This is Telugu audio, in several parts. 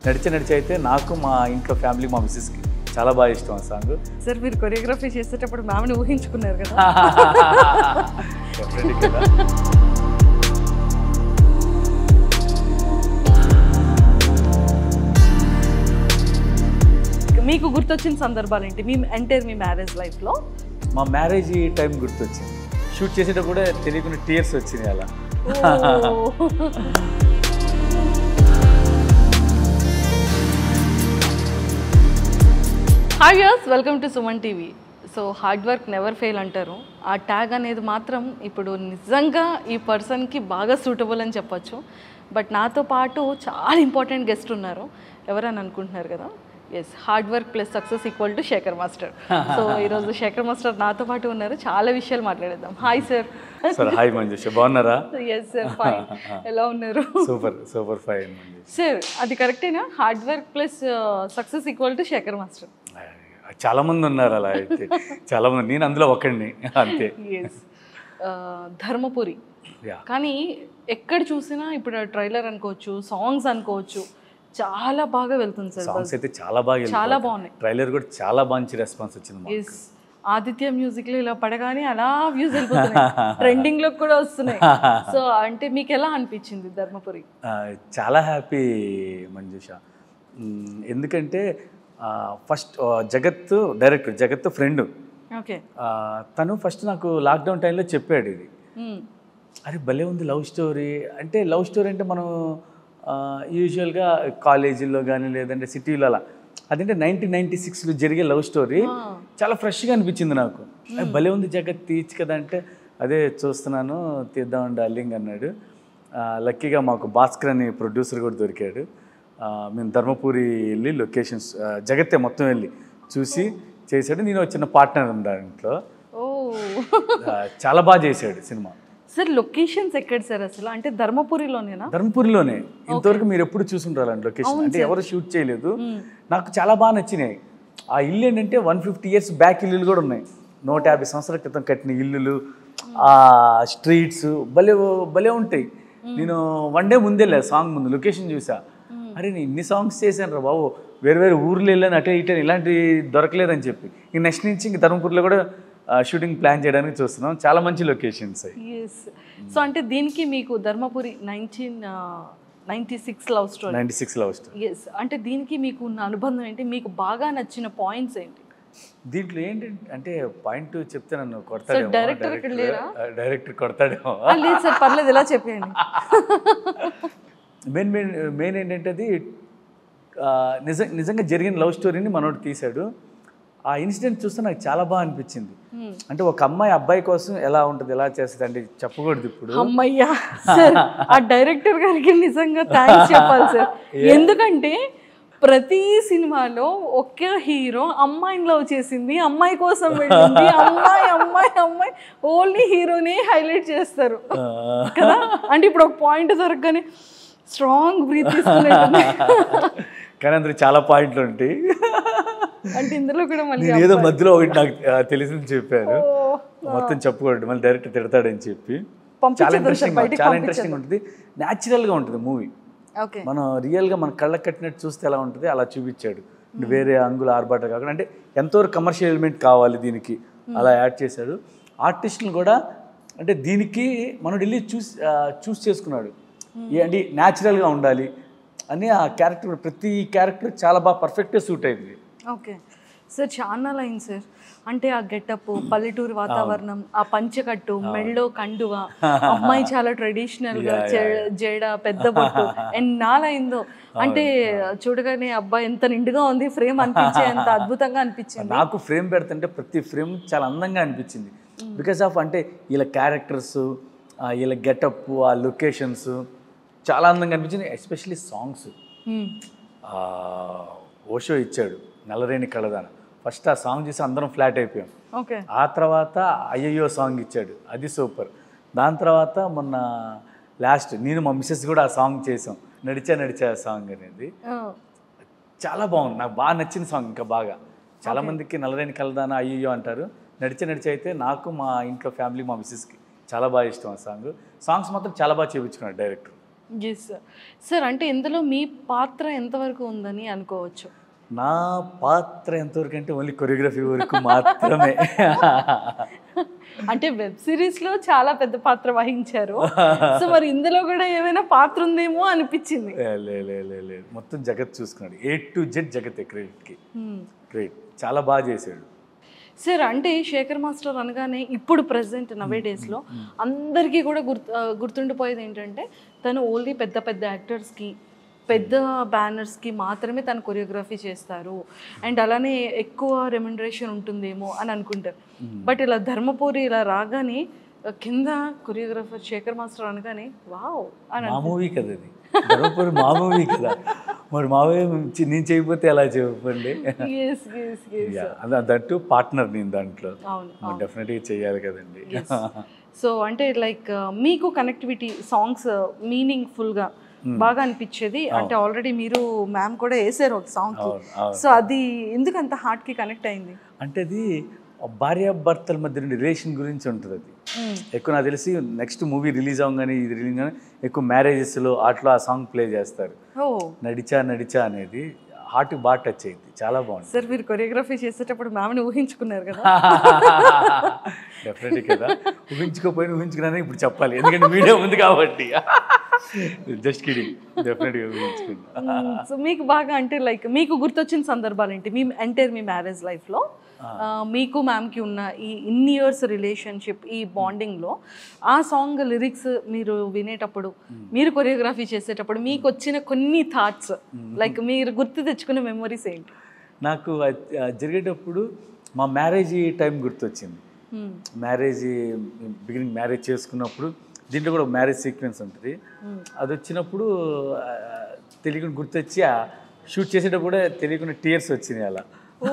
నడిచి నడిచి అయితే నాకు మా ఇంట్లో ఫ్యామిలీ మా మిస్సెస్కి చాలా బాగా ఇష్టం ఆ సాంగ్ సార్ మీరు కొరియోగ్రఫీ చేసేటప్పుడు మ్యామ్ని ఊహించుకున్నారు కదా Definitely కదా మీకు గుర్తొచ్చిన సందర్భాలు ఏంటి మీ ఎంటైర్ మీ మ్యారేజ్ లైఫ్లో మా మ్యారేజ్ టైం గుర్తొచ్చింది షూట్ చేసేటప్పుడు కూడా తెలియకుండా టీయర్స్ వచ్చినాయి అలా హాయ్ యర్స్ welcome to Suman TV so hard work never fail అంటారు ఆ ట్యాగ్ అనేది మాత్రం ఇప్పుడు నిజంగా ఈ పర్సన్కి బాగా సూటబుల్ అని చెప్పొచ్చు బట్ నాతో పాటు చాలా ఇంపార్టెంట్ గెస్ట్ ఉన్నారు ఎవరని అనుకుంటున్నారు కదా yes hard work plus success equal to Shekhar master so ఈరోజు శేఖర్ మాస్టర్ నాతో పాటు ఉన్నారు చాలా విషయాలు మాట్లాడేద్దాం hi sir sir hi Manjusha బాగున్నారా ఎస్ సార్ ఫైన్ ఎలా ఉన్నారు super super fine Manjusha sir అది కరెక్టేనా hard work plus success equal to Shekhar master చాలా మంది ఉన్నారు అలా అయితే చాలా మంది నేను అందులో ఒకడిని అంతే ఎస్ ధర్మపురి యా కానీ ఎక్కడ చూసినా ఇప్పుడు ట్రైలర్ అనుకోవచ్చు సాంగ్స్ అనుకోవచ్చు చాలా బాగా వెళ్తుంది సార్ సాంగ్స్ అయితే చాలా బాగా చాలా బాగున్నాయి ట్రైలర్ కూడా చాలా మంచి రెస్పాన్స్ వచ్చింది మాకు. ఎస్ ఆదిత్య మ్యూజిక్ లో ఇలా పడగానే అలా వ్యూస్ వెళ్ళిపోతున్నాయి ట్రెండింగ్ లో కూడా వస్తున్నాయి సో అంటే మీకు ఎలా అనిపించింది ధర్మపురి ఆ, చాలా హ్యాపీ మంజుష మ్, ఎందుకంటే first Jagat director Jagat friend okay తను ఫస్ట్ నాకు లాక్డౌన్ టైంలో చెప్పాడు ఇది అరే భలే ఉంది లవ్ స్టోరీ అంటే లవ్ స్టోరీ అంటే మనం యూజువల్గా కాలేజీల్లో కానీ లేదంటే సిటీలో అలా అదంటే నైన్టీన్ నైన్టీ సిక్స్లో జరిగే లవ్ స్టోరీ చాలా ఫ్రెష్గా అనిపించింది నాకు అరే భలే ఉంది జగత్ తీయచ్చు కదా అంటే అదే చూస్తున్నాను తీద్దాం డార్లింగ్ అన్నాడు ఆ, లక్కీగా మాకు భాస్కర్ అని ప్రొడ్యూసర్ కూడా దొరికాడు ఆ, మేము ధర్మపురి వెళ్ళి లొకేషన్స్ ఆ, జగత్తే మొత్తం వెళ్ళి చూసి చేశాడు నేను ఒక చిన్న పార్ట్నర్ దాంట్లో ఓ ఆ, చాలా బాగా చేశాడు సినిమా సార్ లొకేషన్స్ ఎక్కడ సార్ అసలు అంటే ధర్మపురిలోనేనా ధర్మపురిలోనే ఇంతవరకు మీరు ఎప్పుడు చూసుంటారండి లొకేషన్ అంటే ఎవరు షూట్ చేయలేదు నాకు చాలా బాగా నచ్చినాయి ఆ ఇల్లు ఏంటంటే వన్ ఫిఫ్టీ ఇయర్స్ బ్యాక్ ఇల్లులు కూడా ఉన్నాయి నూట యాభై సంవత్సరాల క్రితం కట్టిన ఇల్లులు ఆ స్ట్రీట్స్ భలే భలే ఉంటాయి నేను వన్ డే ముందే లేదు సాంగ్ ముందు లొకేషన్ చూసా అరే నేను ఇన్ని సాంగ్స్ చేశాను రా బాబు వేరే వేరే ఊర్లు వెళ్ళాను అటే ఇటే ఇలాంటి దొరకలేదని చెప్పి ఇంక నెక్స్ట్ నుంచి ఇంక ధర్మపురిలో కూడా షూటింగ్ ప్లాన్ చేయడానికి చూస్తున్నాం చాలా మంచి లొకేషన్స్ అవి ఎస్ సో అంటే దీనికి మీకు Dharmapuri nineteen ninety six love story ninety six love story yes అంటే దీనికి మీకు ఉన్న అనుబంధం ఏంటి మీకు బాగా నచ్చిన పాయింట్స్ ఏంటి దీంట్లో ఏంటంటే అంటే పాయింట్ చెప్తే నన్ను కొడతాడేమో director ఇక్కడ లేరా? డైరెక్టర్ కొడతాడేమో ఆ, లేదు సార్ పర్లేదు ఇలా చెప్పేయండి మెయిన్ మెయిన్ మెయిన్ ఏంటంటే అది ఆ, నిజ నిజంగా జరిగిన లవ్ స్టోరీని మనోడు తీశాడు ఆ ఇన్సిడెంట్ చూస్తే నాకు చాలా బాగా అనిపించింది అంటే ఒక అమ్మాయి అబ్బాయి కోసం ఎలా ఉంటుంది ఎలా చేస్తుంది అంటే చెప్పకూడదు ఇప్పుడు అమ్మయ్యా సార్ ఆ డైరెక్టర్ గారికి నిజంగా థ్యాంక్స్ చెప్పాలి సార్ ఎందుకంటే ప్రతి సినిమాలో ఒకే హీరో అమ్మాయిని లవ్ చేసింది అమ్మాయి కోసం వెళ్ళింది అమ్మాయి అమ్మాయి అమ్మాయి ఓన్లీ హీరోనే హైలైట్ చేస్తారు ఆ, కదా అంటే ఇప్పుడు ఒక పాయింట్ దొరకగానే స్ట్రాంగ్ బ్రీత్ తీసుకున్నట్టు కానీ అందులో చాలా పాయింట్లు ఉంటాయి అంటే ఇందులో కూడా మళ్ళీ నేను ఏదో మధ్యలో ఒకటి నాకు ఆ, తెలిసింది చెప్పాను ఓ, మొత్తం చెప్పకూడదు మళ్ళీ డైరెక్ట్ తిడతాడని చెప్పి చాలా పంపించేద్దాం సార్ ఇంట్రెస్టింగ్ బయటికి చాలా ఇంట్రెస్టింగ్ ఉంటుంది న్యాచురల్గా ఉంటుంది మూవీ ఓకే మనం రియల్గా మన కళ్ళకి కట్టినట్టు చూస్తే ఎలా ఉంటుంది అలా చూపించాడు వేరే అంగుల ఆర్భాట కాకుండా అంటే ఎంతవరకు కమర్షియల్ ఎలిమెంట్ కావాలి దీనికి అలా యాడ్ చేశాడు ఆర్టిస్టులు కూడా అంటే దీనికి మనం వెళ్ళి చూస్ చూస్ చేసుకున్నాడు ఏ- అంటే న్యాచురల్గా ఉండాలి అని ఆ క్యారెక్టర్ ప్రతి క్యారెక్టర్ చాలా బాగా పర్ఫెక్ట్గా సూట్ అయింది ఓకే సార్ చాలా లైన్ సార్ అంటే ఆ గెటప్ పల్లెటూరు వాతావరణం ఆ పంచకట్టు మెళ్ళో కండువ అమ్మాయి చాలా ట్రెడిషనల్ గా జె- జడ పెద్ద బొట్టు ఎన్నాలైందో అంటే చూడగానే అబ్బాయి ఎంత నిండుగా ఉంది ఫ్రేమ్ అనిపించే అంత అద్భుతంగా అనిపించింది నాకు ఫ్రేమ్ పెడుతుంటే ప్రతి ఫ్రేమ్ చాలా అందంగా అనిపించింది బికాస్ ఆఫ్ అంటే వీళ్ళ క్యారెక్టర్స్ వీళ్ళ గెటప్ ఆ లొకేషన్స్ చాలా అందంగా అనిపించింది ఎస్పెషల్లీ సాంగ్స్ Hmm. ఓషో ఇచ్చాడు నల్లరేని కళదాన ఫస్ట్ ఆ సాంగ్ చూసి అందరం ఫ్లాట్ అయిపోయాం ఓకే ఆ తర్వాత అయ్యయ్యో సాంగ్ ఇచ్చాడు అది సూపర్ దాని తర్వాత మొన్న లాస్ట్ నేను మా మిస్సెస్ కూడా ఆ సాంగ్ చేసాం నడిచా నడిచా సాంగ్ అనేది చాలా బాగుంది నాకు బాగా నచ్చిన సాంగ్ ఇంకా బాగా చాలా మందికి నల్లరేని కలదాన అయ్యో అంటారు నడిచే నడిచి అయితే నాకు మా ఇంట్లో ఫ్యామిలీ మా మిస్సెస్కి చాలా బాగా ఇష్టం ఆ సాంగ్ సాంగ్స్ మాత్రం చాలా బాగా చేయించుకున్నాడు డైరెక్టర్ ఎస్ సార్ సార్ అంటే ఇందులో మీ పాత్ర ఎంతవరకు ఉందని అనుకోవచ్చు నా పాత్ర ఎంతవరకు అంటే ఓన్లీ కొరియోగ్రఫీ వరకు మాత్రమే అంటే వెబ్ సిరీస్ లో చాలా పెద్ద పాత్ర వహించారు సో మరి ఇందులో కూడా ఏమైనా పాత్ర ఉందేమో అనిపించింది లే, లే, లే, లే, లే. మొత్తం జగత్ చూసుకున్నాడు ఏ టు జెడ్ జగత్ క్రెడిట్కి గ్రేట్ చాలా బాగా చేశాడు సార్ అంటే శేఖర్ మాస్టర్ అనగానే ఇప్పుడు ప్రజెంట్ నవే డేస్లో అందరికీ కూడా గుర్తు ఆ, గుర్తుండిపోయేది ఏంటంటే తను ఓన్లీ పెద్ద పెద్ద యాక్టర్స్కి పెద్ద బ్యానర్స్కి మాత్రమే తను కొరియోగ్రఫీ చేస్తారు అండ్ అలానే ఎక్కువ రెమ్యునరేషన్ ఉంటుందేమో అని అనుకుంటారు బట్ ఇలా ధర్మపురి ఇలా రాగానే ఆ, కింద కొరియోగ్రాఫర్ శేఖర్ మాస్టర్ అనగానే వావ్ అని మా మూవీ కదా అది ధర్మపురి మా మూవీ కదా మరి మా మూవీ నేను చేయకపోతే ఎలా చెప్పండి yes yes yes that partner నేను దాంట్లో అవును డెఫినెట్గా చేయాలి కదండి సో అంటే లైక్ మీకు కనెక్టివిటీ సాంగ్స్ మీనింగ్ఫుల్గా బాగా అనిపించేది అంటే ఆల్రెడీ మీరు మ్యామ్ కూడా వేసారు ఒక సాంగ్ అవును అవును సో అది ఎందుకు అంత హార్ట్ కి కనెక్ట్ అయింది అంటే అది భార్యాభర్తల మధ్య రిలేషన్ గురించి ఉంటుంది అది ఎక్కువ నాకు తెలిసి నెక్స్ట్ మూవీ రిలీజ్ అవ్వగానే ఇది రిలీజ్ కానీ ఎక్కువ మ్యారేజెస్లో అట్లా ఆ సాంగ్ ప్లే చేస్తారు ఓ నడిచా నడిచా అనేది హార్ట్కి బాగా టచ్ అయింది చాలా బాగుంది సార్ మీరు కొరియోగ్రఫీ చేసేటప్పుడు మ్యామ్ని ఊహించుకున్నారు కదా డెఫినెట్ కదా ఊహించుకోపోయిన ఊహించుకున్నా ఇప్పుడు చెప్పాలి ఎందుకంటే వీడియో ఉంది కాబట్టి జస్ట్ కిడింగ్ డెఫినెట్గా ఊహించుకున్నా సో మీకు బాగా అంటే లైక్ మీకు గుర్తొచ్చిన సందర్భాలు ఏంటి మీ ఎంటైర్ మీ మ్యారేజ్ లైఫ్లో మీకు మ్యామ్కి ఉన్న ఈ ఇన్ని ఇయర్స్ రిలేషన్షిప్ ఈ బాండింగ్లో ఆ సాంగ్ లిరిక్స్ మీరు వినేటప్పుడు మీరు కొరియోగ్రఫీ చేసేటప్పుడు మీకు వచ్చిన కొన్ని థాట్స్ లైక్ మీరు గుర్తు తెచ్చుకునే మెమరీస్ ఏంటి నాకు అది- అది జరిగేటప్పుడు మా మ్యారేజ్ టైం గుర్తొచ్చింది Hmm. మ్యారేజ్ బిగినింగ్ మ్యారేజ్ చేసుకున్నప్పుడు దీంట్లో కూడా మ్యారేజ్ సీక్వెన్స్ ఉంటుంది అది వచ్చినప్పుడు ఆ, తెలియకుండా గుర్తొచ్చి ఆ షూట్ చేసేటప్పుడు కూడా తెలియకుండా టీయర్స్ వచ్చినాయి అలా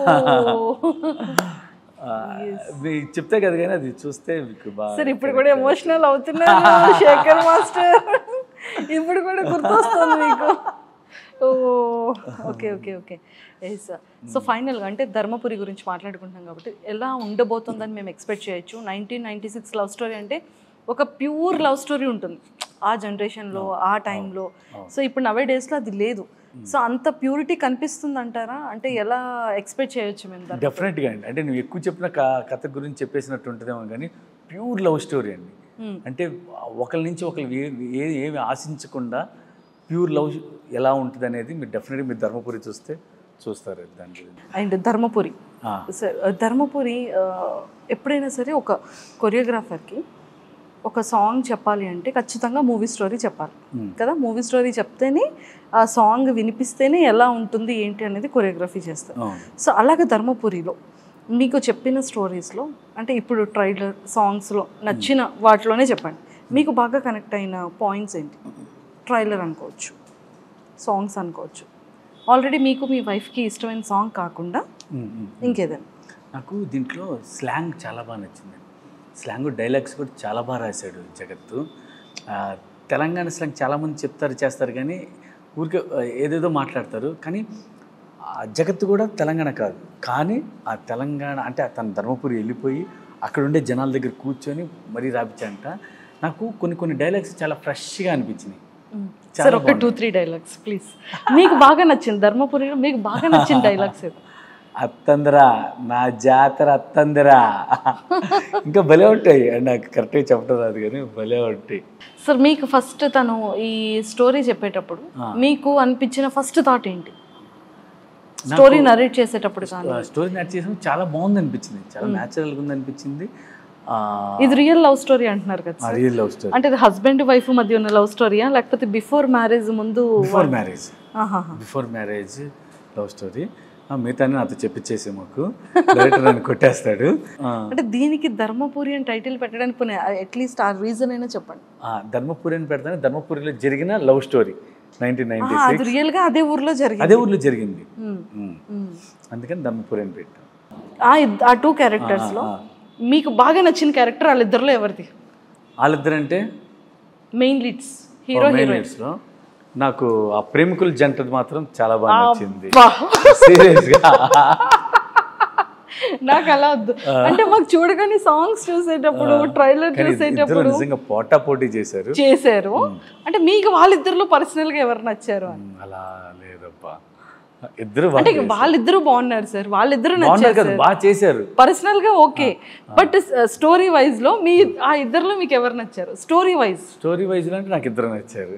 ఆ, మీకు చెప్తే కదా కానీ అది చూస్తే మీకు బాగా సార్ ఇప్పుడు కూడా ఎమోషనల్ అవుతున్నారు శేఖర్ మాస్టర్ ఇప్పుడు కూడా గుర్తొస్తుంది మీకు oh okay okay okay yes so ఫైనల్గా అంటే ధర్మపురి గురించి మాట్లాడుకుంటున్నాం కాబట్టి ఎలా ఉండబోతుందని మేము ఎక్స్పెక్ట్ చేయొచ్చు nineteen ninety six love story అంటే ఒక ప్యూర్ లవ్ స్టోరీ ఉంటుంది ఆ జనరేషన్లో ఆ టైంలో సో ఇప్పుడు నవే డేస్లో అది లేదు సో అంత ప్యూరిటీ కనిపిస్తుంది అంటారా అంటే ఎలా ఎక్స్పెక్ట్ చేయొచ్చు మేము ధర్మ డెఫినెట్గా అండి అంటే నువ్వు ఎక్కువ చెప్పిన క- కథ గురించి చెప్పేసినట్టు ఉంటుందేమో కానీ ప్యూర్ లవ్ స్టోరీ అండి అంటే ఒకరి నుంచి ఒకరు ఏ ఏ- ఏమి ఆశించకుండా ప్యూర్ లవ్ ఎలా ఉంటుంది అనేది మీరు డెఫినెట్గా మీరు ధర్మపురి చూస్తే చూస్తారు దాని గురించి అండ్ ధర్మపురి ఆ, సార్ ధర్మపురి ఆ, ఎప్పుడైనా సరే ఒక కొరియోగ్రాఫర్కి ఒక సాంగ్ చెప్పాలి అంటే ఖచ్చితంగా మూవీ స్టోరీ చెప్పాలి కదా మూవీ స్టోరీ చెప్తేనే ఆ సాంగ్ వినిపిస్తేనే ఎలా ఉంటుంది ఏంటి అనేది కొరియోగ్రఫీ చేస్తారు అవును. సో అలాగే ధర్మపురిలో మీకు చెప్పిన స్టోరీస్లో అంటే ఇప్పుడు ట్రైలర్ సాంగ్స్లో నచ్చిన వాటిలోనే చెప్పండి మీకు బాగా కనెక్ట్ అయిన పాయింట్స్ ఏంటి ట్రైలర్ అనుకోవచ్చు సాంగ్స్ అనుకోవచ్చు ఆల్రెడీ మీకు మీ వైఫ్కి ఇష్టమైన సాంగ్ కాకుండా ఉమ్, ఉమ్. ఇంకేదైనా నాకు దీంట్లో స్లాంగ్ చాలా బాగా నచ్చింది స్లాంగ్ డైలాగ్స్ కూడా చాలా బాగా రాశాడు జగత్తు ఆ, తెలంగాణ స్లాంగ్ చాలామంది చెప్తారు చేస్తారు కానీ ఊరికే ఆ, ఏదేదో మాట్లాడతారు కానీ ఆ జగత్తు కూడా తెలంగాణ కాదు కానీ ఆ తెలంగాణ అంటే తన ధర్మపురి వెళ్ళిపోయి అక్కడ ఉండే జనాల దగ్గర కూర్చొని మరీ రాపించాంట నాకు కొన్ని కొన్ని డైలాగ్స్ చాలా ఫ్రెష్గా అనిపించినాయి సార్ ఒక టూ త్రీ డైలాగ్స్ ప్లీజ్ మీకు బాగా నచ్చింది ధర్మపురిలో మీకు బాగా నచ్చిన డైలాగ్స్ ఏదో అత్తందిరా నా జాతర అత్తందిరా ఇంకా భలే ఉంటాయి అండ్ నాకు కరెక్ట్గా చెప్పడం రాదు కానీ భలే ఉంటాయి సార్ మీకు ఫస్ట్ తను ఈ స్టోరీ చెప్పేటప్పుడు మీకు అనిపించిన ఫస్ట్ థాట్ ఏంటి స్టోరీ నరేట్ చేసేటప్పుడు కానీ స్టోరీ నట్ చేసిన చాలా బాగుంది అనిపించింది చాలా న్యాచురల్గా ఉంది అనిపించింది ఇది రియల్ లవ్ స్టోరీ అంటున్నారు కదా సార్ రియల్ లవ్ స్టోరీ అంటే ఇది హస్బెండ్ వైఫ్ మధ్య ఉన్న లవ్ స్టోరీయా లేకపోతే బిఫోర్ మ్యారేజ్ ముందు బిఫోర్ మ్యారేజ్ ఆహాహా. బిఫోర్ మ్యారేజ్ లవ్ స్టోరీ మిగతా నాతో చెప్పించేసి మాకు డైరెక్టర్ నన్ను కొట్టేస్తాడు ఆ, అంటే దీనికి ధర్మపురి అని టైటిల్ పెట్టడానికి పోనీ అట్లీస్ట్ ఆ రీజన్ అయినా చెప్పండి ఆ, ధర్మపురి అని పెడతాను ధర్మపురిలో జరిగిన లవ్ స్టోరీ నైన్టీన్ నైన్టీ ఆ, అది రియల్ గా అదే ఊర్లో జరిగింది అదే ఊర్లో జరిగింది మ్మ్. ఉమ్. మ్మ్. అందుకని ధర్మపురి అని పెట్టాం ఆ ఇద్- ఆ టూ క్యారెక్టర్స్ లో మీకు బాగా నచ్చిన క్యారెక్టర్ వాళ్ళిద్దరిలో ఎవరిది వాళ్ళిద్దరంటే మెయిన్ లీడ్స్ హీరో హీరోయిన్ లో నాకు ఆ ప్రేమికుల జంటది మాత్రం చాలా బాగా నచ్చింది వా. సీరియస్ గా నాకు అలా వద్దు అంటే మాకు చూడగానే సాంగ్స్ చూసేటప్పుడు ట్రైలర్ కానీ ఇద్దరు చూసేటప్పుడు నిజంగా పోటా పోటీ చేశారు చేశారు అంటే మీకు వాళ్ళిద్దరిలో పర్సనల్ గా ఎవరు నచ్చారు అని ఉమ్, అలా లేదబ్బా ఇద్దరు బాగా అంటే చేశారు. వాళ్ళిద్దరు బాగున్నారు సార్ వాళ్ళిద్దరు బాగున్నారు నచ్చారు కదా బాగా చేశారు పర్సనల్ గా ఓకే బట్ స్టోరీ వైజ్ లో మీ ఆ ఇద్దరిలో మీకు ఎవరు నచ్చారు స్టోరీ వైజ్ స్టోరీ వైజ్ అంటే నాకు ఇద్దరు నచ్చారు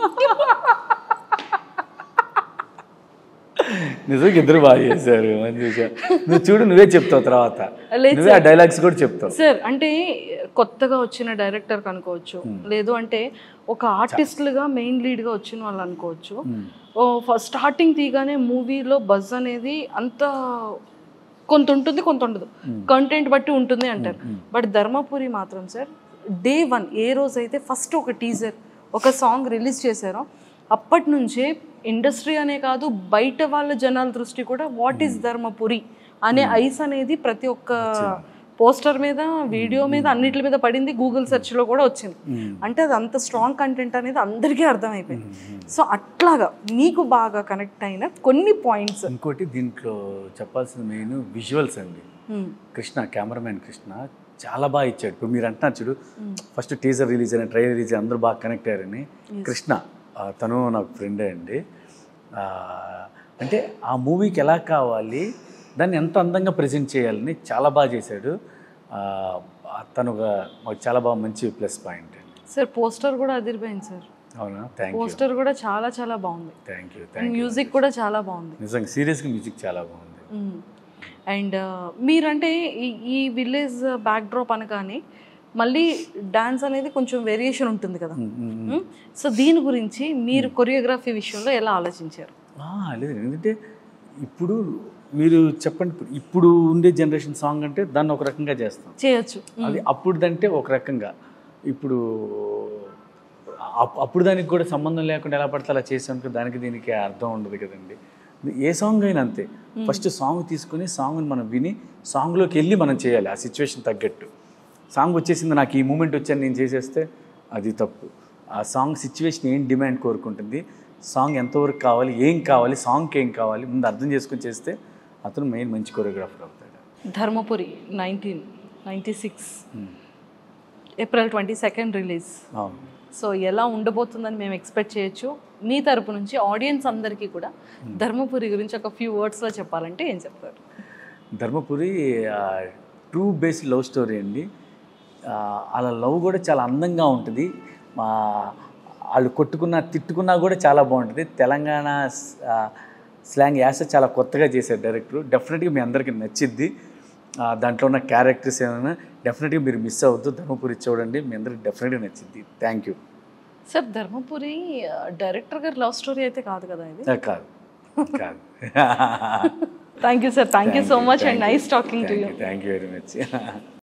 నిజంగా ఇద్దరు బాగా చేశారు మంచి విషయం నువ్వు చూడు నువ్వే చెప్తావు తర్వాత లేదు నువ్వే ఆ డైలాగ్స్ కూడా చెప్తావు సార్ అంటే కొత్తగా వచ్చిన డైరెక్టర్ అనుకోవచ్చు లేదు అంటే ఒక ఆర్టిస్ట్లుగా మెయిన్ లీడ్గా వచ్చిన వాళ్ళు అనుకోవచ్చు స్టార్టింగ్ తీగానే మూవీలో బజ్ అనేది అంత కొంత ఉంటుంది కొంత ఉండదు కంటెంట్ బట్టి ఉంటుంది అంటారు బట్ ధర్మపురి మాత్రం సార్ డే వన్ ఏ రోజైతే ఫస్ట్ ఒక టీజర్ ఒక సాంగ్ రిలీజ్ చేశారో అప్పటి నుంచే ఇండస్ట్రీ అనే కాదు బయట వాళ్ళ జనాల దృష్టి కూడా వాట్ ఈస్ ధర్మపురి అనే ఐస్ అనేది ప్రతి ఒక్క పోస్టర్ మీద వీడియో మీద అన్నిటి మీద పడింది గూగుల్ సెర్చ్లో కూడా వచ్చింది అంటే అది అంత స్ట్రాంగ్ కంటెంట్ అనేది అందరికీ అర్థమైపోయింది సో అట్లాగా మీకు బాగా కనెక్ట్ అయిన కొన్ని పాయింట్స్ ఇంకోటి దీంట్లో చెప్పాల్సిన మెయిన్ విజువల్స్ అండి కృష్ణ కెమెరామెన్ కృష్ణ చాలా బాగా ఇచ్చాడు ఇప్పుడు మీరు అంటున్నారు చూడు ఫస్ట్ టీజర్ రిలీజ్ అయిన ట్రైలర్ రిలీజ్ అయిన అందరూ బాగా కనెక్ట్ అయ్యారని కృష్ణ ఆ, తను నాకు ఫ్రెండే అండి ఆ, అంటే ఆ మూవీకి ఎలా కావాలి దాన్ని ఎంత అందంగా ప్రజెంట్ చేయాలని చాలా బాగా చేశాడు ఆ, తను ఒక మాకు చాలా బాగా మంచి ప్లస్ పాయింట్ అండి సార్ పోస్టర్ కూడా అదిరిపోయింది సార్ అవునా థ్యాంక్ యూ పోస్టర్ కూడా చాలా చాలా బాగుంది థ్యాంక్ యూ థ్యాంక్ మ్యూజిక్ కూడా చాలా బాగుంది నిజంగా సీరియస్గా మ్యూజిక్ చాలా బాగుంది అండ్ మీరంటే ఈ ఈ విలేజ్ బ్యాక్ డ్రాప్ అనగానే మళ్ళీ డాన్స్ అనేది కొంచెం వేరియేషన్ ఉంటుంది కదా సో దీని గురించి మీరు కొరియోగ్రఫీ విషయంలో ఎలా ఆలోచించారు ఆ, లేదు ఎందుకంటే ఇప్పుడు మీరు చెప్పండి ఇప్పుడు- ఇప్పుడు ఉండే జనరేషన్ సాంగ్ అంటే దాన్ని ఒక రకంగా చేస్తాం చేయొచ్చు అది అప్పుడుదంటే ఒక రకంగా ఇప్పుడు అప్- అప్పుడు దానికి కూడా సంబంధం లేకుండా ఎలా పడితే అలా చేసాం కదా దానికి దీనికి అర్థం ఉండదు కదండి ఏ సాంగ్ అయినా అంతే ఫస్ట్ సాంగ్ తీసుకొని సాంగ్ని మనం విని సాంగ్లోకి వెళ్ళి మనం చేయాలి ఆ సిచ్యువేషన్ తగ్గట్టు సాంగ్ వచ్చేసింది నాకు ఈ మూమెంట్ వచ్చాను నేను చేసేస్తే అది తప్పు ఆ సాంగ్ సిచ్యువేషన్ ఏం డిమాండ్ కోరుకుంటుంది సాంగ్ ఎంతవరకు కావాలి ఏం కావాలి సాంగ్కి ఏం కావాలి ముందు అర్థం చేసుకొని చేస్తే అతను మెయిన్ మంచి కొరియోగ్రాఫర్ అవుతాడు Dharmapuri nineteen ninety six April twenty second release అవును సో ఎలా ఉండబోతుందని మేము ఎక్స్పెక్ట్ చేయొచ్చు మీ తరపు నుంచి ఆడియన్స్ అందరికీ కూడా ధర్మపురి గురించి ఒక ఫ్యూ వర్డ్స్లో చెప్పాలంటే ఏం చెప్తారు Dharmapuri true based love story అండి ఆ, వాళ్ళ లవ్ కూడా చాలా అందంగా ఉంటుంది మా వాళ్ళు కొట్టుకున్నా తిట్టుకున్నా కూడా చాలా బాగుంటుంది తెలంగాణ స్లాంగ్ యాస చాలా కొత్తగా చేశారు డైరెక్టర్ డెఫినెట్గా మీ అందరికీ నచ్చిద్ది ఆ, దాంట్లో ఉన్న క్యారెక్టర్స్ ఏమైనా డెఫినెట్గా మీరు మిస్ అవ్వద్దు ధర్మపురి చూడండి మీ అందరికి డెఫినెట్గా నచ్చిద్ది thank you sir Dharmapuri director గారి లవ్ స్టోరీ అయితే కాదు కదా ఇది కాదు కాదు thank you sir thank you so much and nice talking to you thank you very much